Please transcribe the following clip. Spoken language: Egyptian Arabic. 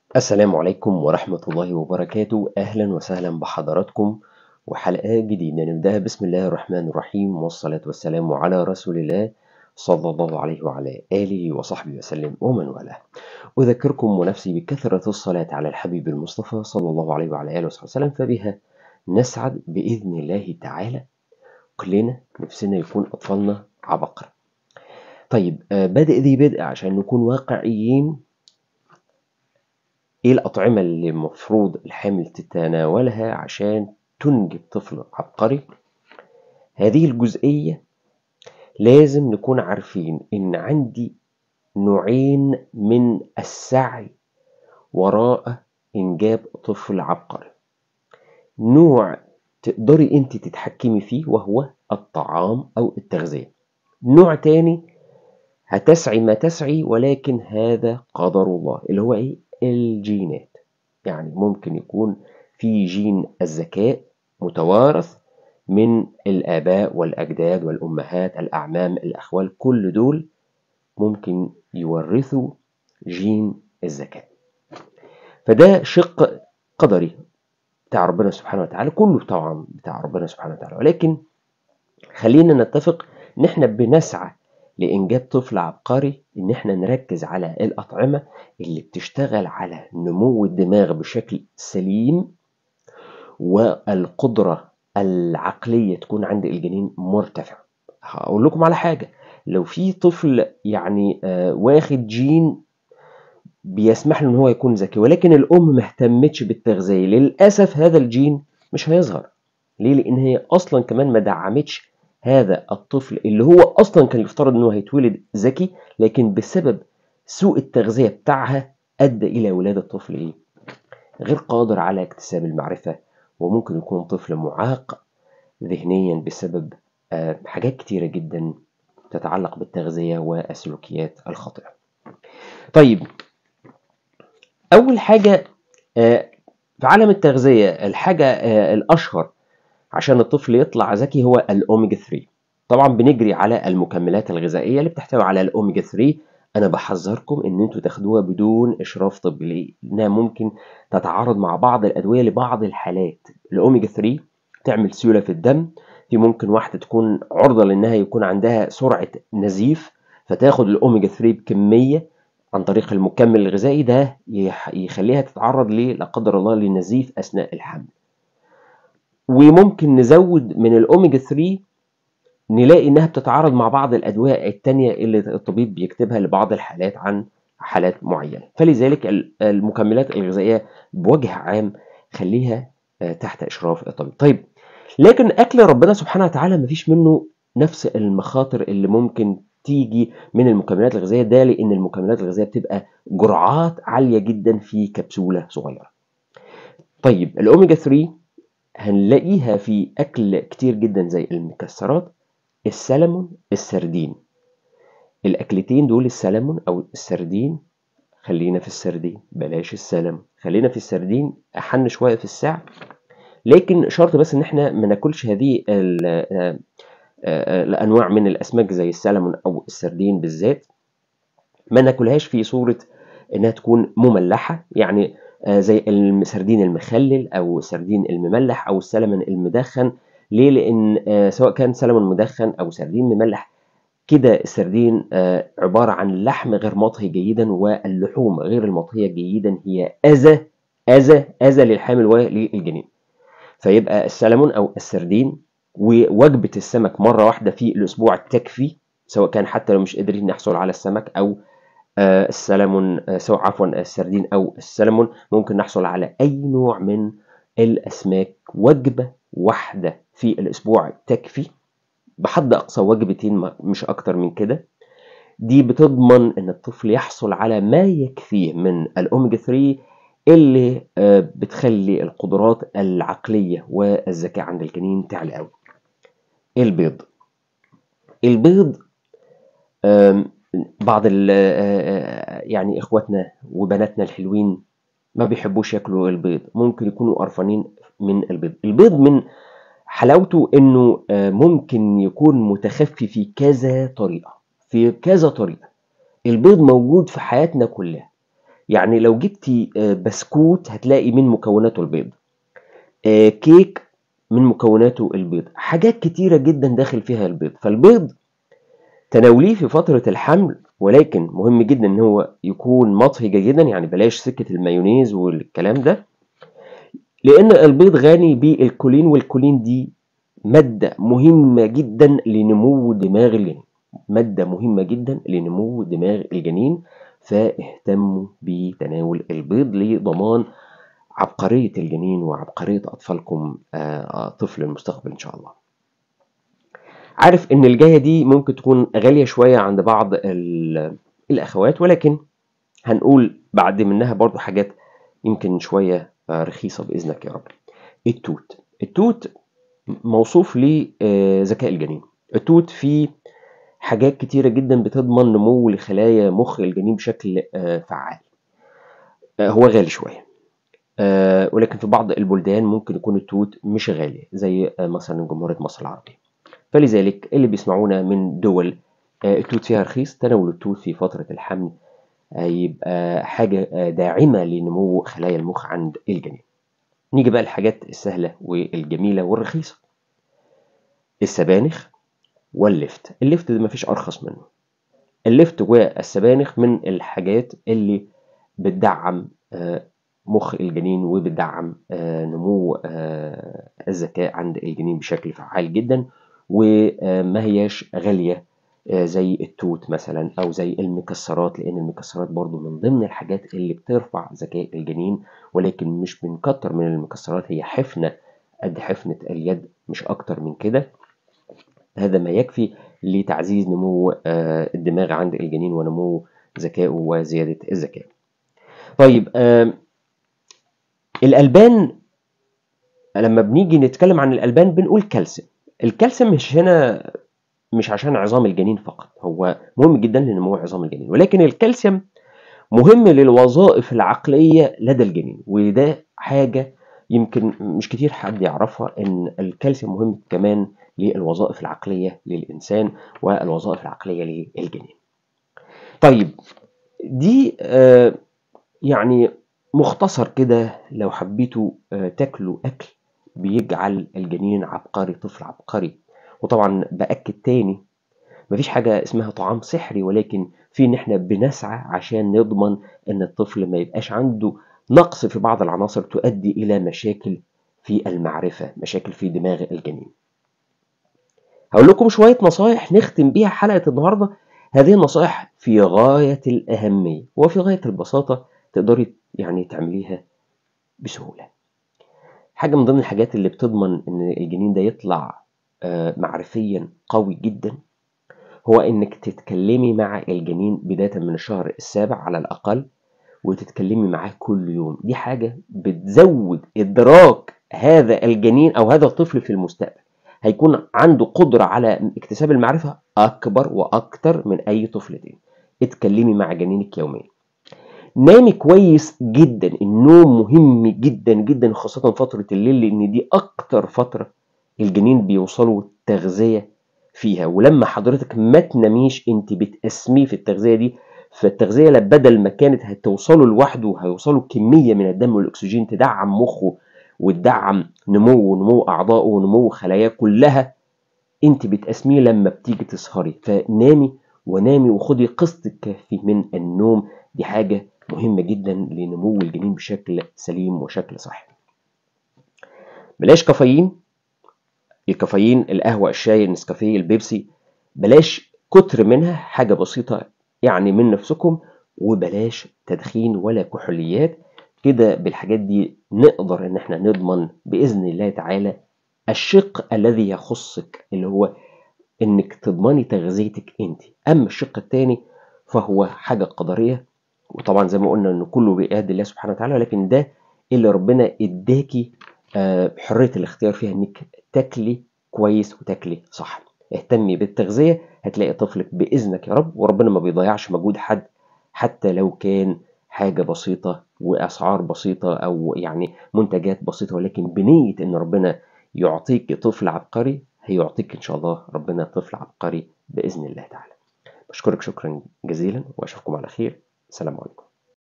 السلام عليكم ورحمة الله وبركاته أهلا وسهلا بحضراتكم وحلقة جديدة نبدأها بسم الله الرحمن الرحيم والصلاة والسلام على رسول الله صلى الله عليه وعلى آله وصحبه وسلم ومن والاه أذكركم ونفسي بكثرة الصلاة على الحبيب المصطفى صلى الله عليه وعلى آله وصحبه وسلم فبها نسعد بإذن الله تعالى كلنا نفسنا يكون أطفالنا عبقرة طيب آه، بادئ ذي بدء عشان نكون واقعيين ايه الأطعمة اللي المفروض الحامل تتناولها عشان تنجب طفل عبقري هذه الجزئية لازم نكون عارفين إن عندي نوعين من السعي وراء إنجاب طفل عبقري نوع تقدري أنت تتحكمي فيه وهو الطعام أو التغذية نوع تاني هتسعي ما تسعي ولكن هذا قدر الله اللي هو إيه الجينات يعني ممكن يكون في جين الذكاء متوارث من الآباء والأجداد والأمهات الأعمام الأخوال كل دول ممكن يورثوا جين الذكاء فده شق قدري بتاع ربنا سبحانه وتعالى كله طبعا بتاع ربنا سبحانه وتعالى ولكن خلينا نتفق ان احنا بنسعى لإنجاب طفل عبقري إن إحنا نركز على الأطعمة اللي بتشتغل على نمو الدماغ بشكل سليم والقدرة العقلية تكون عند الجنين مرتفعة هقول لكم على حاجة لو في طفل يعني آه واخد جين بيسمح له ان هو يكون ذكي ولكن الام ما اهتمتش بالتغذيه للاسف هذا الجين مش هيظهر ليه لان هي اصلا كمان ما دعمتش هذا الطفل اللي هو اصلا كان يفترض انه هيتولد ذكي لكن بسبب سوء التغذيه بتاعها ادى الى ولاده طفل ايه غير قادر على اكتساب المعرفه وممكن يكون طفل معاق ذهنيا بسبب آه، حاجات كتيره جدا تتعلق بالتغذيه والسلوكيات الخاطئه طيب اول حاجه آه، في عالم التغذيه الحاجه آه، الاشهر عشان الطفل يطلع ذكي هو الاوميجا 3 طبعا بنجري على المكملات الغذائيه اللي بتحتوي على الاوميجا 3 انا بحذركم ان انتوا تاخدوها بدون اشراف طبي لانها ممكن تتعارض مع بعض الادويه لبعض الحالات الاوميجا 3 تعمل سيوله في الدم في ممكن واحده تكون عرضه لانها يكون عندها سرعه نزيف فتاخد الاوميجا 3 بكميه عن طريق المكمل الغذائي ده يخليها تتعرض ليه لا قدر الله للنزيف اثناء الحمل وممكن نزود من الاوميجا 3 نلاقي انها بتتعارض مع بعض الادويه التانية اللي الطبيب بيكتبها لبعض الحالات عن حالات معينه فلذلك المكملات الغذائيه بوجه عام خليها آه، تحت اشراف الطبيب طيب لكن اكل ربنا سبحانه وتعالى مفيش منه نفس المخاطر اللي ممكن تيجي من المكملات الغذائيه ده لان المكملات الغذائيه بتبقى جرعات عاليه جدا في كبسوله صغيره طيب الاوميجا 3 هنلاقيها في أكل كتير جدا زي المكسرات السلمون السردين الأكلتين دول السلمون أو السردين خلينا في السردين بلاش السلمون خلينا في السردين أحن شوية في السعر لكن شرط بس إن إحنا ما ناكلش هذه آه، آه، الأنواع من الأسماك زي السلمون أو السردين بالذات ما ناكلهاش في صورة إنها تكون مملحة يعني آه، زي السردين المخلل او السردين المملح او السلمون المدخن ليه لان آه، سواء كان سلمون مدخن او سردين مملح كده السردين آه، عبارة عن لحم غير مطهي جيدا واللحوم غير المطهية جيدا هي أذى أذى أذى للحامل وللجنين فيبقى السلمون أو السردين ووجبة السمك مرة واحدة في الأسبوع تكفي سواء كان حتى لو مش قادرين نحصل على السمك أو آه، السلمون آه، سواء عفوا السردين أو السلمون ممكن نحصل على أي نوع من الأسماك وجبة واحدة في الأسبوع تكفي بحد أقصى وجبتين مش أكتر من كده دي بتضمن ان الطفل يحصل على ما يكفيه من الاوميجا 3 اللي آه، بتخلي القدرات العقليه والذكاء عند الجنين تعلى قوي البيض البيض بعض ال يعني اخواتنا وبناتنا الحلوين ما بيحبوش ياكلوا البيض ممكن يكونوا قرفانين من البيض البيض من حلاوته انه ممكن يكون متخفي في كذا طريقه في كذا طريقه البيض موجود في حياتنا كلها يعني لو جبتي آه، بسكوت هتلاقي من مكوناته البيض آه، كيك من مكوناته البيض حاجات كتيرة جدا داخل فيها البيض فالبيض تناوليه في فترة الحمل ولكن مهم جدا ان هو يكون مطهي جيدا يعني بلاش سكة المايونيز والكلام ده لان البيض غني بالكولين والكولين دي مادة مهمة جدا لنمو دماغ الجنين مادة مهمة جدا لنمو دماغ الجنين فاهتموا بتناول البيض لضمان عبقرية الجنين وعبقرية أطفالكم آه، طفل المستقبل إن شاء الله عارف إن الجاية دي ممكن تكون غالية شوية عند بعض الأخوات ولكن هنقول بعد منها برضو حاجات يمكن شوية آه، رخيصة بإذنك يا رب التوت التوت موصوف لذكاء الجنين التوت فيه حاجات كتيرة جدا بتضمن نمو لخلايا مخ الجنين بشكل آه، فعال هو غالي شوية آه، ولكن في بعض البلدان ممكن يكون التوت مش غالي زي آه، مثلا جمهورية مصر العربية فلذلك اللي بيسمعونا من دول آه، التوت فيها رخيص تناول التوت في فترة الحمل هيبقى حاجة داعمة لنمو خلايا المخ عند الجنين نيجي بقى الحاجات السهلة والجميلة والرخيصة السبانخ واللفت اللفت ده مفيش أرخص منه اللفت والسبانخ من الحاجات اللي بتدعم مخ الجنين وبتدعم آه، نمو آه، الذكاء عند الجنين بشكل فعال جدا وما هياش غالية آه، زي التوت مثلا او زي المكسرات لان المكسرات برضو من ضمن الحاجات اللي بترفع ذكاء الجنين ولكن مش بنكتر من المكسرات هي حفنة قد حفنة اليد مش اكتر من كده هذا ما يكفي لتعزيز نمو الدماغ عند الجنين ونمو ذكائه وزيادة الذكاء طيب الألبان لما بنيجي نتكلم عن الألبان بنقول كالسيوم الكالسيوم مش هنا مش عشان عظام الجنين فقط هو مهم جدا لنمو عظام الجنين ولكن الكالسيوم مهم للوظائف العقلية لدى الجنين وده حاجة يمكن مش كتير حد يعرفها ان الكالسيوم مهم كمان للوظائف العقلية للإنسان والوظائف العقلية للجنين طيب دي آه يعني مختصر كده لو حبيتوا آه، تاكلوا أكل بيجعل الجنين عبقري طفل عبقري وطبعا بأكد تاني مفيش حاجة اسمها طعام سحري ولكن في ان احنا بنسعى عشان نضمن ان الطفل ما يبقاش عنده نقص في بعض العناصر تؤدي الى مشاكل في المعرفة مشاكل في دماغ الجنين هقول لكم شوية نصايح نختم بيها حلقة النهاردة هذه النصائح في غاية الأهمية وفي غاية البساطة تقدري يعني تعمليها بسهولة حاجة من ضمن الحاجات اللي بتضمن ان الجنين ده يطلع آه، معرفيا قوي جدا هو انك تتكلمي مع الجنين بداية من الشهر السابع على الاقل وتتكلمي معاه كل يوم دي حاجة بتزود ادراك هذا الجنين او هذا الطفل في المستقبل هيكون عنده قدرة على اكتساب المعرفة اكبر واكتر من اي طفل تاني اتكلمي مع جنينك يوميا نامي كويس جدا النوم مهم جدا جدا خاصة فترة الليل لأن دي أكتر فترة الجنين بيوصلوا التغذية فيها ولما حضرتك ما تناميش انت بتقسميه في التغذية دي فالتغذية بدل ما كانت هتوصله لوحده هيوصله كمية من الدم والأكسجين تدعم مخه وتدعم نموه ونمو أعضائه ونمو خلاياه كلها انت بتقسميه لما بتيجي تسهري فنامي ونامي وخدي قسط كافي من النوم دي حاجة مهمة جدا لنمو الجنين بشكل سليم وشكل صحي بلاش كافيين الكافيين القهوة الشاي النسكافيه البيبسي بلاش كتر منها حاجة بسيطة يعني من نفسكم وبلاش تدخين ولا كحوليات كده بالحاجات دي نقدر ان احنا نضمن باذن الله تعالى الشق الذي يخصك اللي هو انك تضمني تغذيتك انت اما الشق الثاني فهو حاجه قدريه وطبعا زي ما قلنا ان كله بيد الله سبحانه وتعالى لكن ده اللي ربنا اداكي آه، حريه الاختيار فيها انك تاكلي كويس وتاكلي صح اهتمي بالتغذيه هتلاقي طفلك باذنك يا رب وربنا ما بيضيعش مجهود حد حتى لو كان حاجه بسيطه واسعار بسيطه او يعني منتجات بسيطه ولكن بنيه ان ربنا يعطيك طفل عبقري هيعطيك ان شاء الله ربنا طفل عبقري باذن الله تعالى بشكرك شكرا جزيلا واشوفكم على خير السلام عليكم